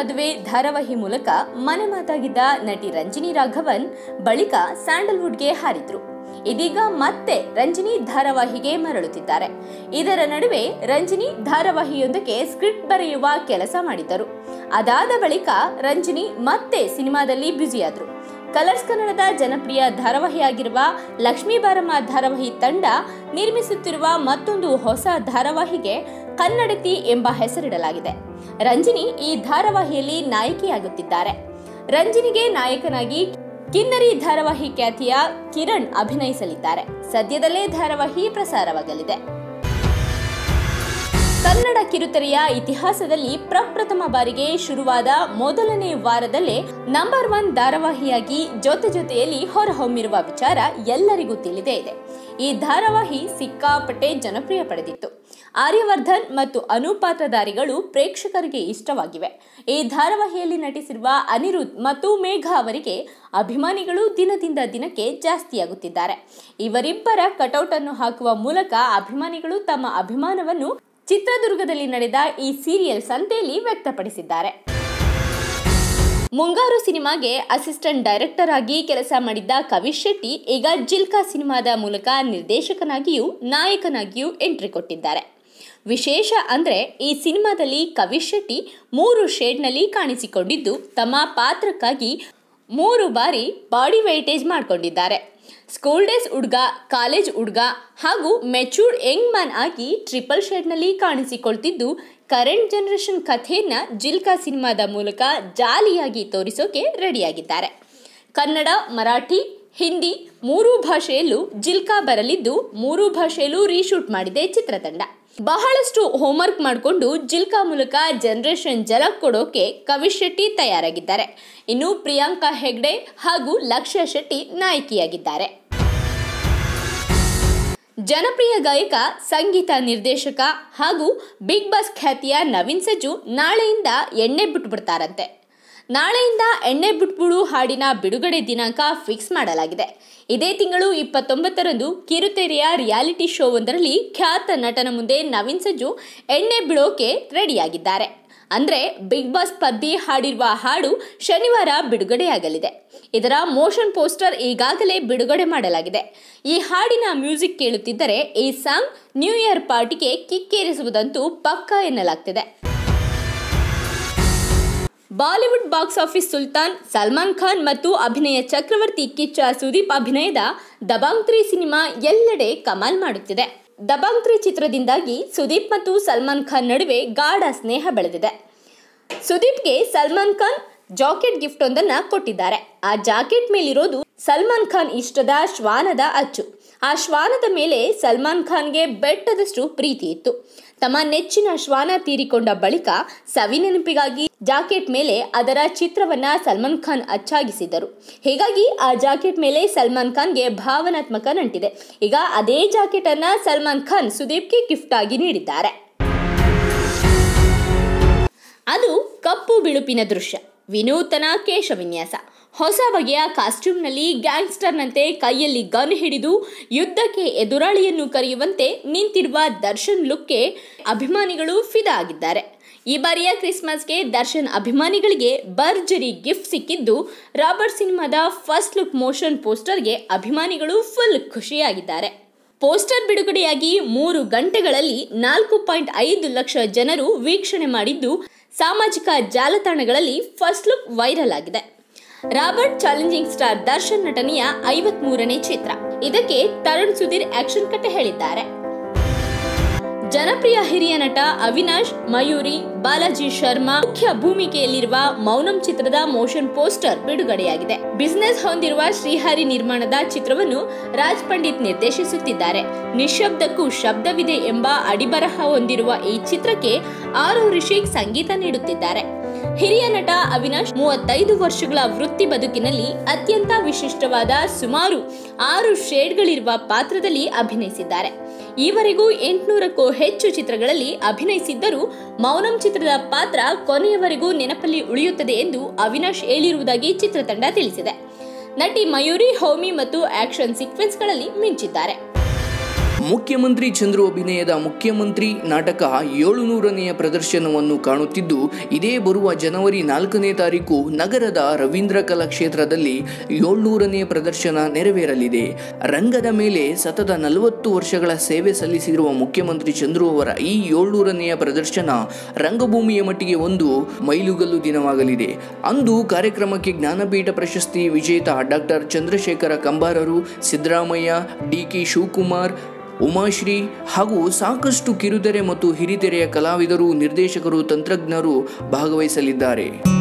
ಮದುವೆ ಧಾರಾವಾಹಿ ಮೂಲಕ ಮನೆ ಮಾತಾಗಿದ್ದ ನಟಿ ರಂಜಿನಿ ರಾಘವನ್ ಬಳಿಕ ಸ್ಯಾಂಡಲ್ವುಡ್ಗೆ ಹಾರಿದ್ರು ಇದೀಗ ಮತ್ತೆ ರಂಜಿನಿ ಧಾರಾವಾಹಿಗೆ ಮರಳುತ್ತಿದ್ದಾರೆ ಇದರ ನಡುವೆ ರಂಜಿನಿ ಧಾರಾವಾಹಿಯೊಂದಕ್ಕೆ ಸ್ಕ್ರಿಪ್ಟ್ ಬರೆಯುವ ಕೆಲಸ ಮಾಡಿದ್ದರು ಅದಾದ ಬಳಿಕ ರಂಜಿನಿ ಮತ್ತೆ ಸಿನಿಮಾದಲ್ಲಿ ಬ್ಯುಸಿಯಾದ್ರು ಕಲರ್ಸ್ ಕನ್ನಡದ ಜನಪ್ರಿಯ ಧಾರಾವಾಹಿಯಾಗಿರುವ ಲಕ್ಷ್ಮೀ ಬಾರಮ್ಮ ಧಾರಾವಾಹಿ ತಂಡ ನಿರ್ಮಿಸುತ್ತಿರುವ ಮತ್ತೊಂದು ಹೊಸ ಧಾರಾವಾಹಿಗೆ ಕನ್ನಡತಿ ಎಂಬ ಹೆಸರಿಡಲಾಗಿದೆ ರಂಜಿನಿ ಈ ಧಾರಾವಾಹಿಯಲ್ಲಿ ನಾಯಕಿಯಾಗುತ್ತಿದ್ದಾರೆ ರಂಜಿನಿಗೆ ನಾಯಕನಾಗಿ ಕಿನ್ನರಿ ಧಾರಾವಾಹಿ ಖ್ಯಾತಿಯ ಕಿರಣ್ ಅಭಿನಯಿಸಲಿದ್ದಾರೆ ಸದ್ಯದಲ್ಲೇ ಧಾರಾವಾಹಿ ಪ್ರಸಾರವಾಗಲಿದೆ ಕನ್ನಡ ಕಿರುತೆರೆಯ ಇತಿಹಾಸದಲ್ಲಿ ಪ್ರಪ್ರಥಮ ಬಾರಿಗೆ ಶುರುವಾದ ಮೊದಲನೇ ವಾರದಲ್ಲೇ ನಂಬರ್ ಒನ್ ಧಾರಾವಾಹಿಯಾಗಿ ಜೊತೆ ಜೊತೆಯಲ್ಲಿ ಹೊರಹೊಮ್ಮಿರುವ ವಿಚಾರ ಎಲ್ಲರಿಗೂ ತಿಳಿದೇ ಇದೆ ಈ ಧಾರಾವಾಹಿ ಸಿಕ್ಕಾಪಟ್ಟೆ ಜನಪ್ರಿಯ ಪಡೆದಿತ್ತು ಆರ್ಯವರ್ಧನ್ ಮತ್ತು ಅನುಪಾತ್ರಧಾರಿಗಳು ಪ್ರೇಕ್ಷಕರಿಗೆ ಇಷ್ಟವಾಗಿವೆ ಈ ಧಾರಾವಾಹಿಯಲ್ಲಿ ನಟಿಸಿರುವ ಅನಿರುದ್ಧ್ ಮತ್ತು ಮೇಘ ಅವರಿಗೆ ಅಭಿಮಾನಿಗಳು ದಿನದಿಂದ ದಿನಕ್ಕೆ ಜಾಸ್ತಿಯಾಗುತ್ತಿದ್ದಾರೆ ಇವರಿಬ್ಬರ ಕಟೌಟ್ ಅನ್ನು ಹಾಕುವ ಮೂಲಕ ಅಭಿಮಾನಿಗಳು ತಮ್ಮ ಅಭಿಮಾನವನ್ನು ಚಿತ್ರದುರ್ಗದಲ್ಲಿ ನಡೆದ ಈ ಸೀರಿಯಲ್ ಸಂತೆಯಲ್ಲಿ ವ್ಯಕ್ತಪಡಿಸಿದ್ದಾರೆ ಮುಂಗಾರು ಸಿನಿಮಾಗೆ ಅಸಿಸ್ಟೆಂಟ್ ಡೈರೆಕ್ಟರ್ ಆಗಿ ಕೆಲಸ ಮಾಡಿದ್ದ ಕವಿಶ್ ಶೆಟ್ಟಿ ಈಗ ಜಿಲ್ಕಾ ಸಿನಿಮಾದ ಮೂಲಕ ನಿರ್ದೇಶಕನಾಗಿಯೂ ನಾಯಕನಾಗಿಯೂ ಎಂಟ್ರಿ ಕೊಟ್ಟಿದ್ದಾರೆ ವಿಶೇಷ ಅಂದರೆ ಈ ಸಿನಿಮಾದಲ್ಲಿ ಕವಿಶ್ ಶೆಟ್ಟಿ ಮೂರು ಶೇಡ್ನಲ್ಲಿ ಕಾಣಿಸಿಕೊಂಡಿದ್ದು ತಮ್ಮ ಪಾತ್ರಕ್ಕಾಗಿ ಮೂರು ಬಾರಿ ಬಾಡಿ ವೆಯ್ಟೇಜ್ ಮಾಡಿಕೊಂಡಿದ್ದಾರೆ ಸ್ಕೂಲ್ ಡೇಸ್ ಹುಡುಗ ಕಾಲೇಜ್ ಹುಡುಗ ಹಾಗೂ ಮೆಚೂರ್ಡ್ ಯಂಗ್ ಮ್ಯಾನ್ ಆಗಿ ಟ್ರಿಪಲ್ ಶೇಡ್ನಲ್ಲಿ ಕಾಣಿಸಿಕೊಳ್ತಿದ್ದು ಕರೆಂಟ್ ಜನರೇಷನ್ ಕಥೆಯನ್ನ ಜಿಲ್ಕಾ ಸಿನಿಮಾದ ಮೂಲಕ ಜಾಲಿಯಾಗಿ ತೋರಿಸೋಕೆ ರೆಡಿಯಾಗಿದ್ದಾರೆ ಕನ್ನಡ ಮರಾಠಿ ಹಿಂದಿ ಮೂರೂ ಭಾಷೆಯಲ್ಲೂ ಜಿಲ್ಕಾ ಬರಲಿದ್ದು ಮೂರೂ ಭಾಷೆಯಲ್ಲೂ ರೀಶೂಟ್ ಮಾಡಿದೆ ಚಿತ್ರತಂಡ ಬಹಳಷ್ಟು ಹೋಮ್ವರ್ಕ್ ಮಾಡಿಕೊಂಡು ಜಿಲ್ಕಾ ಮೂಲಕ ಜನರೇಷನ್ ಜಲಕ್ ಕೊಡೋಕೆ ಕವಿಶ್ ಶೆಟ್ಟಿ ತಯಾರಾಗಿದ್ದಾರೆ ಇನ್ನು ಪ್ರಿಯಾಂಕಾ ಹೆಗ್ಡೆ ಹಾಗೂ ಲಕ್ಷ್ಯ ಶೆಟ್ಟಿ ನಾಯಕಿಯಾಗಿದ್ದಾರೆ ಜನಪ್ರಿಯ ಗಾಯಕ ಸಂಗೀತ ನಿರ್ದೇಶಕ ಹಾಗೂ ಬಿಗ್ ಬಾಸ್ ಖ್ಯಾತಿಯ ನವೀನ್ ಸಜ್ಜು ನಾಳೆಯಿಂದ ಎಣ್ಣೆ ಬಿಟ್ಬಿಡ್ತಾರಂತೆ ನಾಳೆಯಿಂದ ಎಣ್ಣೆ ಬಿಟ್ಬಿಡು ಹಾಡಿನ ಬಿಡುಗಡೆ ದಿನಾಂಕ ಫಿಕ್ಸ್ ಮಾಡಲಾಗಿದೆ ಇದೇ ತಿಂಗಳು ಇಪ್ಪತ್ತೊಂಬತ್ತರಂದು ಕಿರುತೆರೆಯ ರಿಯಾಲಿಟಿ ಶೋ ಒಂದರಲ್ಲಿ ಖ್ಯಾತ ನಟನ ಮುಂದೆ ನವೀನ್ ಸಜ್ಜು ಎಣ್ಣೆ ಬಿಡೋಕೆ ರೆಡಿಯಾಗಿದ್ದಾರೆ ಅಂದರೆ ಬಿಗ್ ಬಾಸ್ ಸ್ಪರ್ಧಿ ಹಾಡಿರುವ ಹಾಡು ಶನಿವಾರ ಬಿಡುಗಡೆಯಾಗಲಿದೆ ಇದರ ಮೋಷನ್ ಪೋಸ್ಟರ್ ಈಗಾಗಲೇ ಬಿಡುಗಡೆ ಮಾಡಲಾಗಿದೆ ಈ ಹಾಡಿನ ಮ್ಯೂಸಿಕ್ ಕೇಳುತ್ತಿದ್ದರೆ ಈ ಸಾಂಗ್ ನ್ಯೂ ಇಯರ್ ಪಾರ್ಟಿಗೆ ಕಿಕ್ಕೇರಿಸುವುದಂತೂ ಪಕ್ಕಾ ಎನ್ನಲಾಗ್ತಿದೆ Bollywood box office Sultan Salman Khan ಮತ್ತು ಅಭಿನಯ ಚಕ್ರವರ್ತಿ ಕಿಚ್ಚ ಸುದೀಪ್ ಅಭಿನಯದ ದಬಾಂಗ್ ತ್ರೀ ಸಿನಿಮಾ ಎಲ್ಲೆಡೆ ಕಮಾಲ್ ಮಾಡುತ್ತಿದೆ ದಬಾಂಗ್ ತ್ರೀ ಚಿತ್ರದಿಂದಾಗಿ ಸುದೀಪ್ ಮತ್ತು ಸಲ್ಮಾನ್ ಖಾನ್ ನಡುವೆ ಗಾಢ ಸ್ನೇಹ ಬೆಳೆದಿದೆ ಸುದೀಪ್ಗೆ ಸಲ್ಮಾನ್ ಖಾನ್ ಜಾಕೆಟ್ ಗಿಫ್ಟ್ ಒಂದನ್ನ ಕೊಟ್ಟಿದ್ದಾರೆ ಆ ಜಾಕೆಟ್ ಮೇಲಿರೋದು ಸಲ್ಮಾನ್ ಖಾನ್ ಇಷ್ಟದ ಶ್ವಾನದ ಅಚ್ಚು ಆ ಶ್ವಾನದ ಮೇಲೆ ಸಲ್ಮಾನ್ ಖಾನ್ಗೆ ಬೆಟ್ಟದಷ್ಟು ಪ್ರೀತಿ ಇತ್ತು ತಮ್ಮ ನೆಚ್ಚಿನ ಶ್ವಾನ ತೀರಿಕೊಂಡ ಬಳಿಕ ಸವಿ ನೆನಪಿಗಾಗಿ ಜಾಕೆಟ್ ಮೇಲೆ ಅದರ ಚಿತ್ರವನ್ನ ಸಲ್ಮಾನ್ ಖಾನ್ ಅಚ್ಚಾಗಿಸಿದ್ದರು ಹೀಗಾಗಿ ಆ ಜಾಕೆಟ್ ಮೇಲೆ ಸಲ್ಮಾನ್ ಖಾನ್ಗೆ ಭಾವನಾತ್ಮಕ ನಂಟಿದೆ ಈಗ ಅದೇ ಜಾಕೆಟ್ ಅನ್ನ ಸಲ್ಮಾನ್ ಖಾನ್ ಸುದೀಪ್ಗೆ ಗಿಫ್ಟ್ ಆಗಿ ನೀಡಿದ್ದಾರೆ ಅದು ಕಪ್ಪು ಬಿಳುಪಿನ ದೃಶ್ಯ ವಿನೂತನ ಕೇಶವಿನ್ಯಾಸ ಹೊಸ ಬಗೆಯ ಕಾಸ್ಟ್ಯೂಮ್ನಲ್ಲಿ ಗ್ಯಾಂಗ್ಸ್ಟರ್ನಂತೆ ಕೈಯಲ್ಲಿ ಗನ್ ಹಿಡಿದು ಯುದ್ಧಕ್ಕೆ ಎದುರಾಳಿಯನ್ನು ಕರೆಯುವಂತೆ ನಿಂತಿರುವ ದರ್ಶನ್ ಲುಕ್ಗೆ ಅಭಿಮಾನಿಗಳು ಫಿದಾ ಆಗಿದ್ದಾರೆ ಈ ಬಾರಿಯ ಕ್ರಿಸ್ಮಸ್ಗೆ ದರ್ಶನ್ ಅಭಿಮಾನಿಗಳಿಗೆ ಭರ್ಜರಿ ಗಿಫ್ಟ್ ಸಿಕ್ಕಿದ್ದು ರಾಬರ್ಟ್ ಸಿನಿಮಾದ ಫಸ್ಟ್ ಲುಕ್ ಮೋಷನ್ ಪೋಸ್ಟರ್ಗೆ ಅಭಿಮಾನಿಗಳು ಫುಲ್ ಖುಷಿಯಾಗಿದ್ದಾರೆ ಪೋಸ್ಟರ್ ಬಿಡುಗಡೆಯಾಗಿ ಮೂರು ಗಂಟೆಗಳಲ್ಲಿ ನಾಲ್ಕು ಪಾಯಿಂಟ್ ಐದು ಲಕ್ಷ ಜನರು ವೀಕ್ಷಣೆ ಮಾಡಿದ್ದು ಸಾಮಾಜಿಕ ಜಾಲತಾಣಗಳಲ್ಲಿ ಫಸ್ಟ್ ಲುಕ್ ವೈರಲ್ ಆಗಿದೆ ರಾಬರ್ಟ್ ಚಾಲೆಂಜಿಂಗ್ ಸ್ಟಾರ್ ದರ್ಶನ್ ನಟನೆಯ ಐವತ್ ಮೂರನೇ ಚಿತ್ರ ಇದಕ್ಕೆ ತರುಣ್ ಸುಧೀರ್ ಆಕ್ಷನ್ ಕಟ್ಟೆ ಹೇಳಿದ್ದಾರೆ ಜನಪ್ರಿಯ ಹಿರಿಯ ನಟ ಅವಿನಾಶ್ ಮಯೂರಿ ಬಾಲಾಜಿ ಶರ್ಮಾ ಮುಖ್ಯ ಭೂಮಿಕೆಯಲ್ಲಿರುವ ಮೌನಂ ಚಿತ್ರದ ಮೋಷನ್ ಪೋಸ್ಟರ್ ಬಿಡುಗಡೆಯಾಗಿದೆ ಬಿಸಿನೆಸ್ ಹೊಂದಿರುವ ಶ್ರೀಹರಿ ನಿರ್ಮಾಣದ ಚಿತ್ರವನ್ನು ರಾಜ್ ಪಂಡಿತ್ ನಿರ್ದೇಶಿಸುತ್ತಿದ್ದಾರೆ ನಿಶಬ್ದಕ್ಕೂ ಶಬ್ದವಿದೆ ಎಂಬ ಅಡಿಬರಹ ಹೊಂದಿರುವ ಈ ಚಿತ್ರಕ್ಕೆ ಆರು ರಿಷಿಕ್ ಸಂಗೀತ ನೀಡುತ್ತಿದ್ದಾರೆ ಹಿರಿಯ ನಟ ಅವಿನಾಶ್ ಮೂವತ್ತೈದು ವರ್ಷಗಳ ವೃತ್ತಿ ಬದುಕಿನಲ್ಲಿ ಅತ್ಯಂತ ವಿಶಿಷ್ಟವಾದ ಸುಮಾರು ಆರು ಶೇಡ್ಗಳಿರುವ ಪಾತ್ರದಲ್ಲಿ ಅಭಿನಯಿಸಿದ್ದಾರೆ ಈವರೆಗೂ ಎಂಟುನೂರಕ್ಕೂ ಹೆಚ್ಚು ಚಿತ್ರಗಳಲ್ಲಿ ಅಭಿನಯಿಸಿದ್ದರೂ ಮೌನಂ ಚಿತ್ರದ ಪಾತ್ರ ಕೊನೆಯವರೆಗೂ ನೆನಪಲ್ಲಿ ಉಳಿಯುತ್ತದೆ ಎಂದು ಅವಿನಾಶ್ ಹೇಳಿರುವುದಾಗಿ ಚಿತ್ರತಂಡ ತಿಳಿಸಿದೆ ನಟಿ ಮಯೂರಿ ಹೋಮಿ ಮತ್ತು ಆಕ್ಷನ್ ಸೀಕ್ವೆನ್ಸ್ಗಳಲ್ಲಿ ಮಿಂಚಿದ್ದಾರೆ ಮುಖ್ಯಮಂತ್ರಿ ಚಂದ್ರು ಅಭಿನಯದ ಮುಖ್ಯಮಂತ್ರಿ ನಾಟಕ ಏಳುನೂರನೆಯ ಪ್ರದರ್ಶನವನ್ನು ಕಾಣುತ್ತಿದ್ದು ಇದೇ ಬರುವ ಜನವರಿ ನಾಲ್ಕನೇ ತಾರೀಕು ನಗರದ ರವೀಂದ್ರ ಕಲಾಕ್ಷೇತ್ರದಲ್ಲಿ ಏಳ್ನೂರನೇ ಪ್ರದರ್ಶನ ನೆರವೇರಲಿದೆ ರಂಗದ ಮೇಲೆ ಸತತ ನಲವತ್ತು ವರ್ಷಗಳ ಸೇವೆ ಸಲ್ಲಿಸಿರುವ ಮುಖ್ಯಮಂತ್ರಿ ಚಂದ್ರು ಅವರ ಈ ಏಳ್ನೂರನೆಯ ಪ್ರದರ್ಶನ ರಂಗಭೂಮಿಯ ಮಟ್ಟಿಗೆ ಒಂದು ಮೈಲುಗಲ್ಲು ದಿನವಾಗಲಿದೆ ಅಂದು ಕಾರ್ಯಕ್ರಮಕ್ಕೆ ಜ್ಞಾನಪೀಠ ಪ್ರಶಸ್ತಿ ವಿಜೇತ ಡಾಕ್ಟರ್ ಚಂದ್ರಶೇಖರ ಕಂಬಾರರು ಸಿದ್ದರಾಮಯ್ಯ ಡಿ ಕೆ ಶಿವಕುಮಾರ್ ಉಮಾಶ್ರೀ ಹಾಗೂ ಸಾಕಷ್ಟು ಕಿರುತೆರೆ ಮತ್ತು ಹಿರಿತೆರೆಯ ಕಲಾವಿದರು ನಿರ್ದೇಶಕರು ತಂತ್ರಜ್ಞರು ಭಾಗವಹಿಸಲಿದ್ದಾರೆ